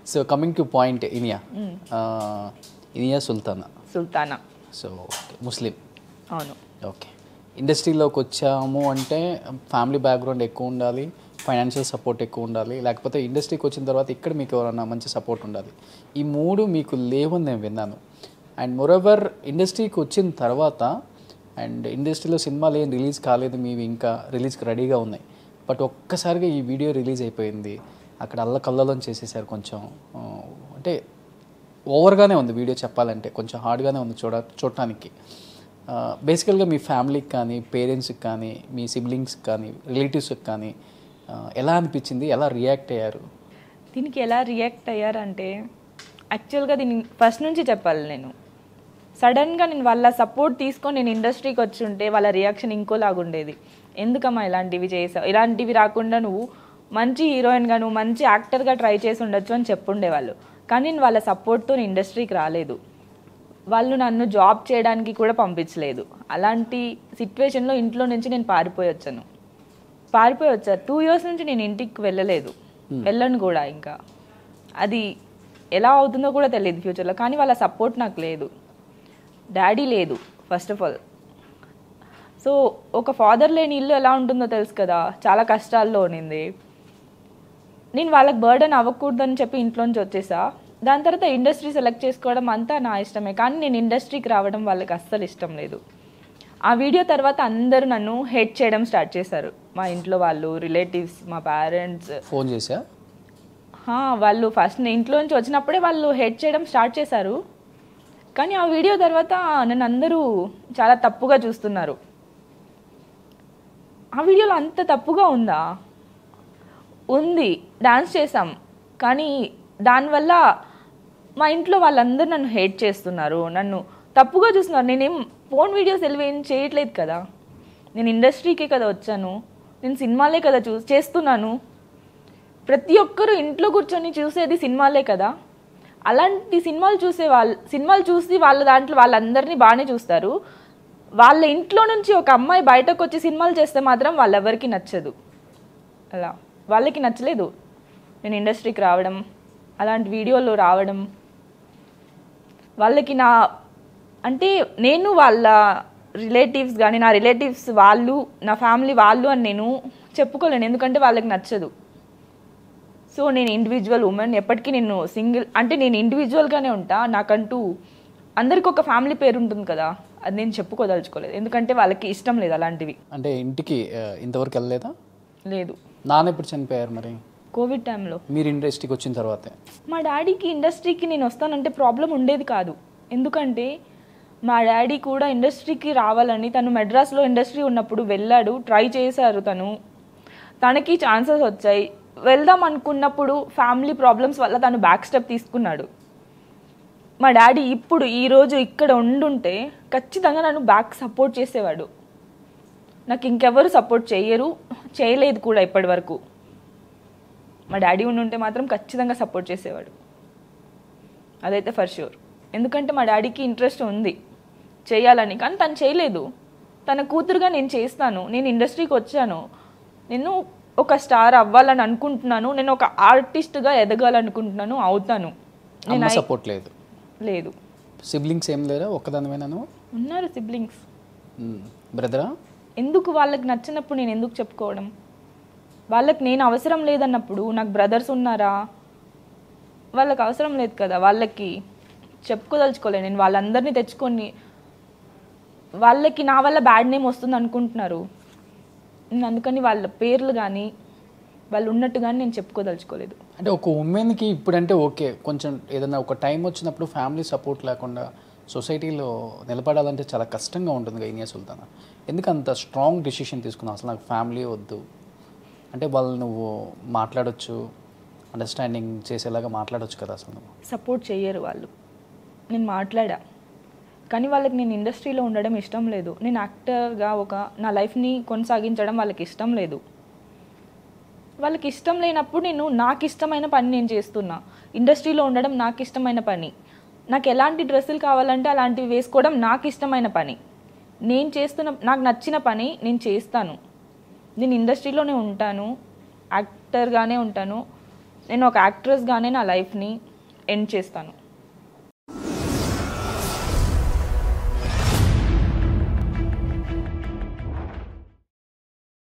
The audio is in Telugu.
so coming to point Iniya Iniya Sultana Sultana so ముస్లిం అవును ఓకే ఇండస్ట్రీలోకి వచ్చాము అంటే ఫ్యామిలీ బ్యాక్గ్రౌండ్ ఎక్కువ ఉండాలి ఫైనాన్షియల్ సపోర్ట్ ఎక్కువ ఉండాలి లేకపోతే ఇండస్ట్రీకి వచ్చిన తర్వాత ఇక్కడ మీకు ఎవరైనా మంచి సపోర్ట్ ఉండాలి ఈ మూడు మీకు లేవని నేను విన్నాను అండ్ మోరోవర్ ఇండస్ట్రీకి వచ్చిన తర్వాత అండ్ ఇండస్ట్రీలో సినిమాలు ఏం రిలీజ్ కాలేదు మీవి ఇంకా రిలీజ్కి రెడీగా ఉన్నాయి బట్ ఒక్కసారిగా ఈ వీడియో రిలీజ్ అయిపోయింది అక్కడ అల్ల కల్లలో చేసేసారు కొంచెం ఆ, అంటే ఓవర్గానే ఉంది వీడియో చెప్పాలంటే కొంచెం హార్డ్గానే ఉంది చూడ చూడటానికి బేసికల్గా మీ ఫ్యామిలీకి కానీ పేరెంట్స్కి కానీ మీ సిబ్లింగ్స్కి కానీ రిలేటివ్స్కి కానీ ఆ, ఎలా అనిపించింది ఎలా రియాక్ట్ అయ్యారు దీనికి ఎలా రియాక్ట్ అయ్యారంటే యాక్చువల్గా దీన్ని ఫస్ట్ నుంచి చెప్పాలి నేను సడన్గా నేను వాళ్ళ సపోర్ట్ తీసుకొని నేను ఇండస్ట్రీకి వచ్చి ఉంటే వాళ్ళ రియాక్షన్ ఇంకోలాగా ఉండేది ఎందుకమ్మా ఇలాంటివి చేసావు ఇలాంటివి రాకుండా నువ్వు మంచి హీరోయిన్గా నువ్వు మంచి యాక్టర్గా ట్రై చేసి ఉండొచ్చు అని చెప్పుండేవాళ్ళు కానీ నేను వాళ్ళ సపోర్ట్తో ఇండస్ట్రీకి రాలేదు వాళ్ళు నన్ను జాబ్ చేయడానికి కూడా పంపించలేదు అలాంటి సిచ్యువేషన్లో ఇంట్లో నుంచి నేను పారిపోయి వచ్చాను పారిపోయి వచ్చా టూ ఇయర్స్ నుంచి నేను ఇంటికి వెళ్ళలేదు వెళ్ళను కూడా ఇంకా అది ఎలా అవుతుందో కూడా తెలియదు ఫ్యూచర్లో కానీ వాళ్ళ సపోర్ట్ నాకు లేదు డాడీ లేదు ఫస్ట్ ఆఫ్ ఆల్ సో ఒక ఫాదర్ లేని ఇల్లు ఎలా ఉంటుందో తెలుసు కదా చాలా కష్టాల్లో ఉన్నింది నేను వాళ్ళకి బర్డెన్ అవ్వకూడదని చెప్పి ఇంట్లోంచి వచ్చేసా దాని తర్వాత ఇండస్ట్రీ సెలెక్ట్ చేసుకోవడం అంతా నా ఇష్టమే కానీ నేను ఇండస్ట్రీకి రావడం వాళ్ళకి అస్సలు ఇష్టం లేదు ఆ వీడియో తర్వాత అందరూ నన్ను హెడ్ చేయడం స్టార్ట్ చేశారు మా ఇంట్లో వాళ్ళు రిలేటివ్స్ మా పేరెంట్స్ ఫోన్ చేసా వాళ్ళు ఫస్ట్ ఇంట్లోంచి వచ్చినప్పుడే వాళ్ళు హెడ్ చేయడం స్టార్ట్ చేశారు కానీ ఆ వీడియో తర్వాత నన్ను అందరూ చాలా తప్పుగా చూస్తున్నారు ఆ వీడియోలో అంత తప్పుగా ఉందా ఉంది డాన్స్ చేసాం కానీ దానివల్ల మా ఇంట్లో వాళ్ళందరూ నన్ను హేట్ చేస్తున్నారు నన్ను తప్పుగా చూస్తున్నారు నేనేం ఫోన్ వీడియోస్ వెళ్ళి ఏం చేయట్లేదు కదా నేను ఇండస్ట్రీకే కదా వచ్చాను నేను సినిమాలే కదా చూ చేస్తున్నాను ప్రతి ఒక్కరూ ఇంట్లో కూర్చొని చూసేది సినిమాలే కదా అలాంటి సినిమాలు చూసే వాళ్ళు సినిమాలు చూసి వాళ్ళ దాంట్లో వాళ్ళందరినీ బాగానే చూస్తారు వాళ్ళ ఇంట్లో నుంచి ఒక అమ్మాయి బయటకు వచ్చి సినిమాలు చేస్తే మాత్రం వాళ్ళెవరికి నచ్చదు అలా వాళ్ళకి నచ్చలేదు నేను ఇండస్ట్రీకి రావడం అలాంటి వీడియోలు రావడం వాళ్ళకి నా అంటే నేను వాళ్ళ రిలేటివ్స్ కానీ నా రిలేటివ్స్ వాళ్ళు నా ఫ్యామిలీ వాళ్ళు అని నేను చెప్పుకోలేను ఎందుకంటే వాళ్ళకి నచ్చదు సో నేను ఇండివిజువల్ ఉమెన్ ఎప్పటికీ నేను సింగిల్ అంటే నేను ఇండివిజువల్గానే ఉంటా నాకంటూ అందరికి ఒక ఫ్యామిలీ పేరు ఉంటుంది కదా అది నేను చెప్పుకోదలుచుకోలేదు ఎందుకంటే వాళ్ళకి ఇష్టం లేదు అలాంటివి అంటే ఇంటికి ఆ, ఇంతవరకు వెళ్ళలేదా లేదు నాన్న ఎప్పుడు చనిపోయారు మరి కోవిడ్ టైంలో మీరు ఇండస్ట్రీకి వచ్చిన తర్వాతే మా డాడీకి ఇండస్ట్రీకి నేను వస్తానంటే ప్రాబ్లం ఉండేది కాదు ఎందుకంటే మా డాడీ కూడా ఇండస్ట్రీకి రావాలని తను మెడ్రాస్లో ఇండస్ట్రీ ఉన్నప్పుడు వెళ్ళాడు ట్రై చేశారు తను తనకి ఛాన్సెస్ వచ్చాయి వెళ్దాం అనుకున్నప్పుడు ఫ్యామిలీ ప్రాబ్లమ్స్ వల్ల తను బ్యాక్ స్టెప్ తీసుకున్నాడు మా డాడీ ఇప్పుడు ఈరోజు ఇక్కడ ఉండుంటే ఖచ్చితంగా నన్ను బ్యాక్ సపోర్ట్ చేసేవాడు నాకు ఇంకెవరు సపోర్ట్ చేయరు చేయలేదు కూడా ఇప్పటి వరకు మా డాడీ ఉండుంటే మాత్రం ఖచ్చితంగా సపోర్ట్ చేసేవాడు అదైతే ఫర్ ష్యూర్ ఎందుకంటే మా డాడీకి ఇంట్రెస్ట్ ఉంది చేయాలని కానీ తను చేయలేదు తన కూతురుగా నేను చేస్తాను నేను ఇండస్ట్రీకి వచ్చాను నేను ఒక స్టార్ అవ్వాలని అనుకుంటున్నాను నేను ఒక ఆర్టిస్ట్గా ఎదగాలనుకుంటున్నాను అవుతాను నేను అమ్మ అయి- సపోర్ట్ లేదు లేదు సిబ్లింగ్స్ ఏం లేరా ఒక్కదానివేనా నువ్వు ఉన్నారు సిబ్లింగ్స్ బ్రదరా ఎందుకు వాళ్ళకి నచ్చినప్పుడు నేను ఎందుకు చెప్పుకోవడం వాళ్ళకి నేను అవసరం లేదన్నప్పుడు నాకు బ్రదర్స్ ఉన్నారా వాళ్ళకి అవసరం లేదు కదా వాళ్ళకి చెప్పుకోదలుచుకోలేదు నేను వాళ్ళందరినీ తెచ్చుకొని వాళ్ళకి నా వల్ల బ్యాడ్ నేమ్ వస్తుంది అనుకుంటున్నారు నేను అందుకని వాళ్ళ పేర్లు కానీ వాళ్ళు ఉన్నట్టు కానీ నేను చెప్పుకోదలుచుకోలేదు అంటే ఒక ఉమెన్కి ఇప్పుడంటే ఓకే కొంచెం ఏదైనా ఒక టైం వచ్చినప్పుడు ఫ్యామిలీ సపోర్ట్ లేకుండా సొసైటీలో నిలబడాలంటే చాలా కష్టంగా ఉంటుంది ఇనియా సుల్తానా ఎందుకు అంత స్ట్రాంగ్ డిసిషన్ తీసుకున్నావు అసలు నాకు ఫ్యామిలీ వద్దు అంటే వాళ్ళు నువ్వు మాట్లాడొచ్చు అండర్స్టాండింగ్ చేసేలాగా మాట్లాడొచ్చు కదా అసలు నువ్వు సపోర్ట్ చెయ్యరు వాళ్ళు నేను మాట్లాడా కానీ వాళ్ళకి నేను ఇండస్ట్రీలో ఉండడం ఇష్టం లేదు నేను యాక్టర్గా ఒక నా లైఫ్ని కొనసాగించడం వాళ్ళకి ఇష్టం లేదు వాళ్ళకి ఇష్టం లేనప్పుడు నేను నాకు ఇష్టమైన పని నేను చేస్తున్నా ఇండస్ట్రీలో ఉండడం నాకు ఇష్టమైన పని నాకు ఎలాంటి డ్రెస్సులు కావాలంటే అలాంటివి వేసుకోవడం నాకు ఇష్టమైన పని నేను చేస్తున్న నాకు నచ్చిన పని నేను చేస్తాను నేను ఇండస్ట్రీలోనే ఉంటాను యాక్టర్గానే ఉంటాను నేను ఒక యాక్ట్రెస్గానే నా లైఫ్ని ఎండ్ చేస్తాను